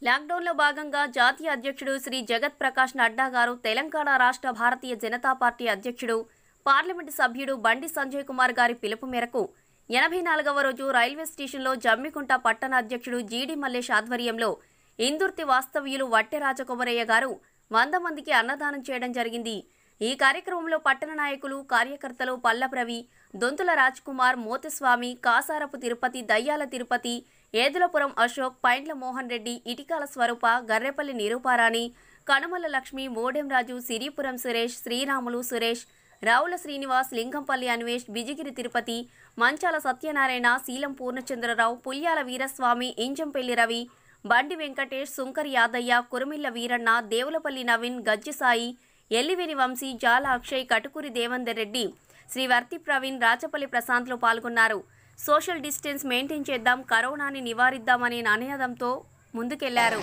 లాక్డౌన్లో భాగంగా జాతీయ అధ్యక్షుడు శ్రీ జగత్ ప్రకాష్ నడ్డా గారు తెలంగాణ రాష్ట్ర భారతీయ జనతా పార్టీ అధ్యక్షుడు పార్లమెంటు సభ్యుడు బండి సంజయ్ కుమార్ గారి పిలుపు మేరకు ఎనభై నాలుగవ రోజు రైల్వే స్టేషన్లో జమ్మికుంట పట్టణ అధ్యక్షుడు జీడి మల్లేష్ ఆధ్వర్యంలో ఇందుర్తి వాస్తవ్యులు వట్టె రాజకుమరయ్య గారు వంద మందికి అన్నదానం చేయడం జరిగింది ఈ కార్యక్రమంలో పట్టణ నాయకులు కార్యకర్తలు పల్లప్రవి దొంతుల రాజ్ కుమార్ మోతిస్వామి కాసారపు తిరుపతి దయ్యాల తిరుపతి ఏదులపురం అశోక్ పైండ్ల మోహన్ రెడ్డి ఇటికాల స్వరూప గర్రెపల్లి నిరూపారాణి కనుమల లక్ష్మి మోడెంరాజు సిరిపురం సురేష్ శ్రీరాములు సురేష్ రావుల శ్రీనివాస్ లింగంపల్లి అన్వేష్ బిజిగిరి తిరుపతి మంచాల సత్యనారాయణ శీలం పూర్ణచంద్రరావు పుల్యాల వీరస్వామి ఇంజంపెల్లి రవి బండి వెంకటేష్ సుంకర్ యాదయ్య కురుమిల్ల వీరన్న దేవులపల్లి నవీన్ గజ్జిసాయి ఎల్లివేని వంశీ జాల అక్షయ్ కటుకూరి దేవందర్ రెడ్డి శ్రీ వర్తి ప్రవీణ్ రాచపల్లి ప్రశాంత్లు పాల్గొన్నారు సోషల్ డిస్టెన్స్ మెయింటైన్ చేద్దాం కరోనాని నివారిద్దామనే నాణ్యదంతో ముందుకెళ్లారు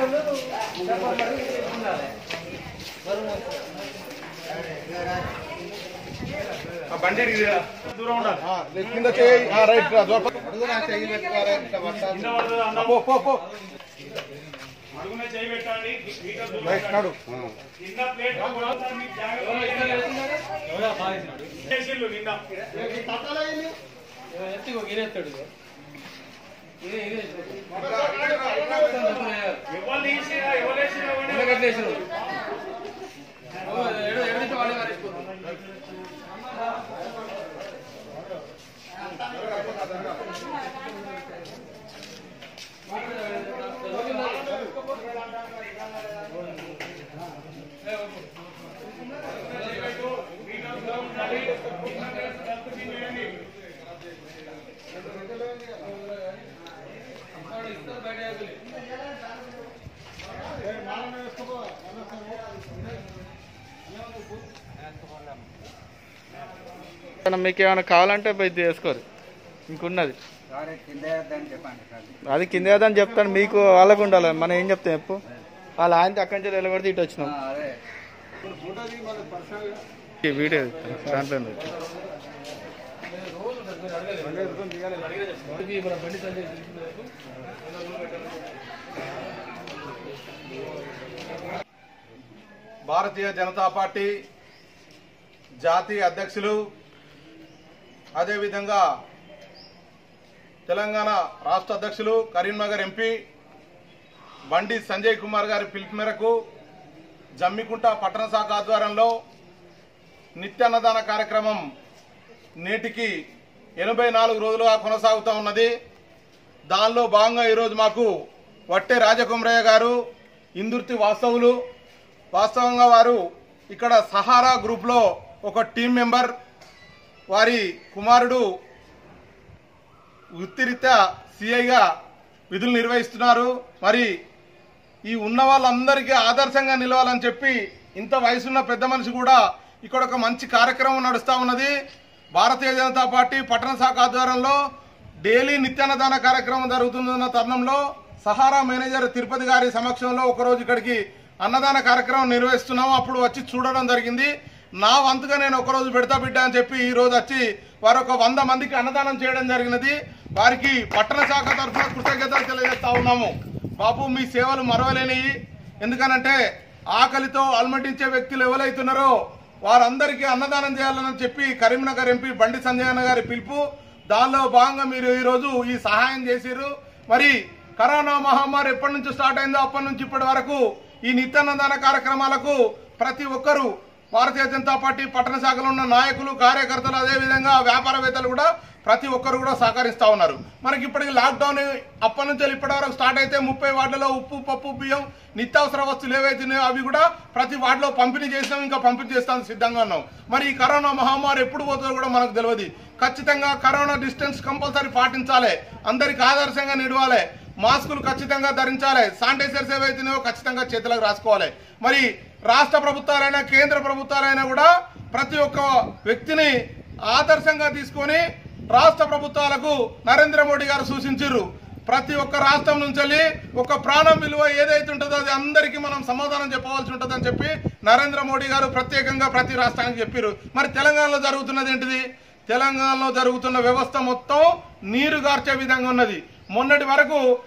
ఆ బండి ఇడికి తీరా. దూరం ఉండాలి ఆ, కింద చేయి ఆ, రైట్ రా దూరం. కింద పడుతుంది అన్నం. పో పో పో అడుగునే చేయి పెట్టండి మీటర్ దూరం రైట్ నడు కింద ప్లేట్ లో కూడా మీకు జాగ్రత్త చేసిళ్ళు నిన్న ఎవరు తీసినా ఎవరు వేసినా ఎవరు మీకు ఏమైనా కావాలంటే పోయి చేసుకోరు ఇంకున్నది అది కింద ఏదని చెప్తాను మీకు వాళ్ళకు ఉండాలి మనం ఏం చెప్తాం చెప్పు వాళ్ళు ఆయన అక్కడి నుంచి వెళ్ళగొడితే ఇటు వచ్చినాం ఈ వీడియో దాంట్లో ఉంది. భారతీయ జనతా పార్టీ జాతీయ అధ్యక్షులు అదేవిధంగా తెలంగాణ రాష్ట్ర అధ్యక్షులు కరీంనగర్ ఎంపీ బండి సంజయ్ కుమార్ గారి పిలుపు మేరకు జమ్మికుంట పట్టణ శాఖ ఆధ్వర్యంలో నిత్యాన్నదాన కార్యక్రమం నేటికి ఎనభై నాలుగు రోజులుగా కొనసాగుతూ ఉన్నది దానిలో భాగంగా ఈరోజు మాకు వట్టె రాజకుమరయ్య గారు ఇందుర్తి వాస్తవులు వాస్తవంగా వారు ఇక్కడ సహారా గ్రూప్లో ఒక టీం మెంబర్ వారి కుమారుడు వృత్తిరీత్యా సిఐగా విధులు నిర్వహిస్తున్నారు మరి ఈ ఉన్న వాళ్ళందరికీ ఆదర్శంగా నిలవాలని చెప్పి ఇంత వయసున్న పెద్ద మనిషి కూడా ఇక్కడ ఒక మంచి కార్యక్రమం నడుస్తూ ఉన్నది భారతీయ జనతా పార్టీ పట్టణ శాఖ ఆధ్వర్యంలో డైలీ నిత్యాన్నదాన కార్యక్రమం జరుగుతున్న తరుణంలో సహారా మేనేజర్ తిరుపతి గారి సమక్షంలో ఒకరోజు ఇక్కడికి అన్నదాన కార్యక్రమం నిర్వహిస్తున్నాము అప్పుడు వచ్చి చూడడం జరిగింది నా వంతుగా నేను ఒకరోజు పెడతా బిడ్డ అని చెప్పి ఈ రోజు వచ్చి వారు ఒక వంద మందికి అన్నదానం చేయడం జరిగినది వారికి పట్టణ శాఖ తరఫున కృతజ్ఞతలు తెలియజేస్తా ఉన్నాము బాబు మీ సేవలు మరవలేనివి ఎందుకనంటే ఆకలితో అల్మటించే వ్యక్తులు ఎవరైతున్నారో వారందరికీ అన్నదానం చేయాలని చెప్పి కరీంనగర్ ఎంపీ బండి సంజయ్ అన్న గారి పిలుపు దానిలో భాగంగా మీరు ఈరోజు ఈ సహాయం చేసిర్రు మరి కరోనా మహమ్మారి ఎప్పటి నుంచి స్టార్ట్ అయిందో అప్పటి నుంచి ఇప్పటి వరకు ఈ నిత్యాన్నదాన కార్యక్రమాలకు ప్రతి ఒక్కరూ భారతీయ జనతా పార్టీ పట్టణ శాఖలో ఉన్న నాయకులు కార్యకర్తలు అదేవిధంగా వ్యాపారవేత్తలు కూడా ప్రతి ఒక్కరు కూడా సహకరిస్తా ఉన్నారు మనకి ఇప్పటికి లాక్డౌన్ అప్పటి నుంచి ఇప్పటి వరకు స్టార్ట్ అయితే ముప్పై వార్డులలో ఉప్పు పప్పు బియ్యం నిత్యావసర వస్తువులు ఏవైతున్నాయో అవి కూడా ప్రతి వార్డులో పంపిణీ చేసినాం ఇంకా పంపిణీ చేస్తానికి సిద్ధంగా ఉన్నాం మరి ఈ కరోనా మహమ్మారి ఎప్పుడు పోతుందో కూడా మనకు తెలియదు ఖచ్చితంగా కరోనా డిస్టెన్స్ కంపల్సరీ పాటించాలి అందరికి ఆదర్శంగా నిలవాలి మాస్కులు ఖచ్చితంగా ధరించాలి శానిటైజర్స్ ఏవైతున్నాయో ఖచ్చితంగా చేతులకు రాసుకోవాలి మరి రాష్ట్ర ప్రభుత్వాలైనా కేంద్ర ప్రభుత్వాలైనా కూడా ప్రతి ఒక్క వ్యక్తిని ఆదర్శంగా తీసుకొని రాష్ట్ర ప్రభుత్వాలకు నరేంద్ర మోడీ గారు సూచించారు ప్రతి ఒక్క రాష్ట్రం నుంచి వెళ్ళి ఒక ప్రాణం విలువ ఏదైతే ఉంటుందో అది అందరికీ మనం సమాధానం చెప్పవలసి ఉంటుందని చెప్పి నరేంద్ర మోడీ గారు ప్రత్యేకంగా ప్రతి రాష్ట్రానికి చెప్పారు మరి తెలంగాణలో జరుగుతున్నది ఏంటిది తెలంగాణలో జరుగుతున్న వ్యవస్థ మొత్తం నీరు గార్చే విధంగా ఉన్నది మొన్నటి వరకు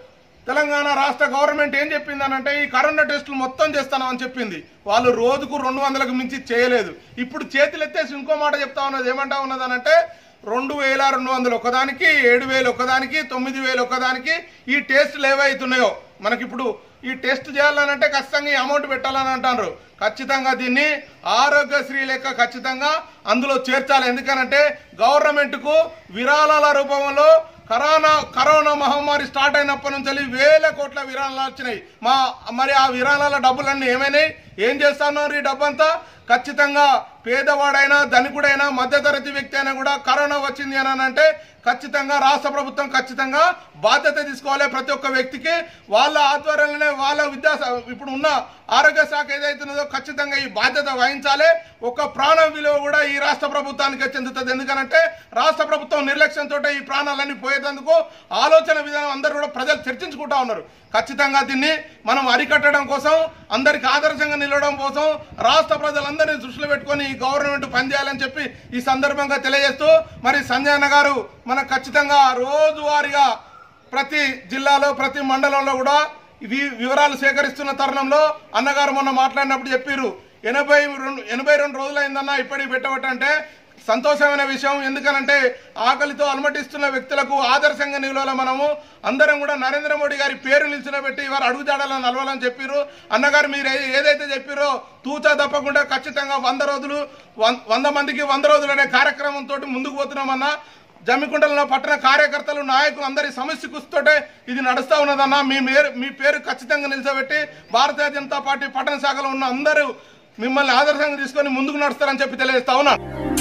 తెలంగాణ రాష్ట్ర గవర్నమెంట్ ఏం చెప్పిందనంటే ఈ కరోనా టెస్టులు మొత్తం చేస్తానని చెప్పింది వాళ్ళు రోజుకు రెండు వందలకు మించి చేయలేదు ఇప్పుడు చేతులు ఎత్తేసి ఇంకో మాట చెప్తా ఉన్నది ఏమంటా ఉన్నదనంటే రెండు వేల రెండు వందలు ఒకదానికి ఏడు వేలు ఒకదానికి తొమ్మిది వేలు ఒకదానికి ఈ టెస్టులు ఏవైతున్నాయో మనకి ఇప్పుడు ఈ టెస్ట్ చేయాలనంటే ఖచ్చితంగా ఈ అమౌంట్ పెట్టాలని అంటారు ఖచ్చితంగా దీన్ని ఆరోగ్యశ్రీ లెక్క ఖచ్చితంగా అందులో చేర్చాలి ఎందుకనంటే గవర్నమెంట్కు విరాళాల రూపంలో కరోనా కరోనా మహమ్మారి స్టార్ట్ అయినప్పటి నుంచి వేల కోట్ల విరాళాలు వచ్చినాయి మా మరి ఆ విరాళాల డబ్బులన్నీ ఏమైనాయి ఏం చేస్తున్నారు ఈ డబ్బంతా ఖచ్చితంగా పేదవాడైనా ధనికుడైనా మధ్యతరగతి వ్యక్తి అయినా కూడా కరోనా వచ్చింది అని అంటే ఖచ్చితంగా రాష్ట్ర ప్రభుత్వం ఖచ్చితంగా బాధ్యత తీసుకోవాలి ప్రతి ఒక్క వ్యక్తికి వాళ్ళ ఆధ్వర్యంలోనే వాళ్ళ విద్యా ఇప్పుడు ఉన్న ఆరోగ్య శాఖ ఏదైతున్నదో ఖచ్చితంగా ఈ బాధ్యత వహించాలి ఒక ప్రాణం విలువ కూడా ఈ రాష్ట్ర ప్రభుత్వానికి చెందుతుంది ఎందుకనంటే రాష్ట్ర ప్రభుత్వం నిర్లక్ష్యంతో ఈ ప్రాణాలన్నీ పోయేందుకు ఆలోచన విధానం అందరూ కూడా ప్రజలు చర్చించుకుంటా ఉన్నారు ఖచ్చితంగా దీన్ని మనం అరికట్టడం కోసం అందరికి ఆదర్శంగా నిలవడం కోసం రాష్ట్ర ప్రజలందరినీ దృష్టిలో పెట్టుకొని ఈ గవర్నమెంట్ పనిచేయాలని చెప్పి ఈ సందర్భంగా తెలియజేస్తూ మరి సంజయ్ అన్న గారు మనకు ఖచ్చితంగా రోజువారీగా ప్రతి జిల్లాలో ప్రతి మండలంలో కూడా ఇవి వివరాలు సేకరిస్తున్న తరుణంలో అన్నగారు మొన్న మాట్లాడినప్పుడు చెప్పారు ఎనభై రెండు ఎనభై రెండు రోజులైందన్న ఇప్పటికి పెట్టబట్టంటే సంతోషమైన విషయం ఎందుకనంటే ఆకలితో అలమటిస్తున్న వ్యక్తులకు ఆదర్శంగా నిలవాల మనము అందరం కూడా నరేంద్ర మోడీ గారి పేరు నిలిచినబెట్టి వారు అడుగుజాడాలని నలవాలని చెప్పారు అన్నగారు మీరు ఏ- ఏదైతే చెప్పారో తూచా తప్పకుండా ఖచ్చితంగా వంద రోజులు వం- వంద మందికి వంద రోజులు అనే కార్యక్రమంతో ముందుకు పోతున్నామన్నా జమ్మికుంటలో పట్టణ కార్యకర్తలు నాయకులు అందరి సమస్య కుస్తోటే ఇది నడుస్తా ఉన్నదన్న మీ మేరు మీ పేరు ఖచ్చితంగా నిలిచబెట్టి భారతీయ జనతా పార్టీ పట్టణ శాఖలో ఉన్న అందరూ మిమ్మల్ని ఆదర్శంగా తీసుకొని ముందుకు నడుస్తారని చెప్పి తెలియజేస్తా ఉన్నా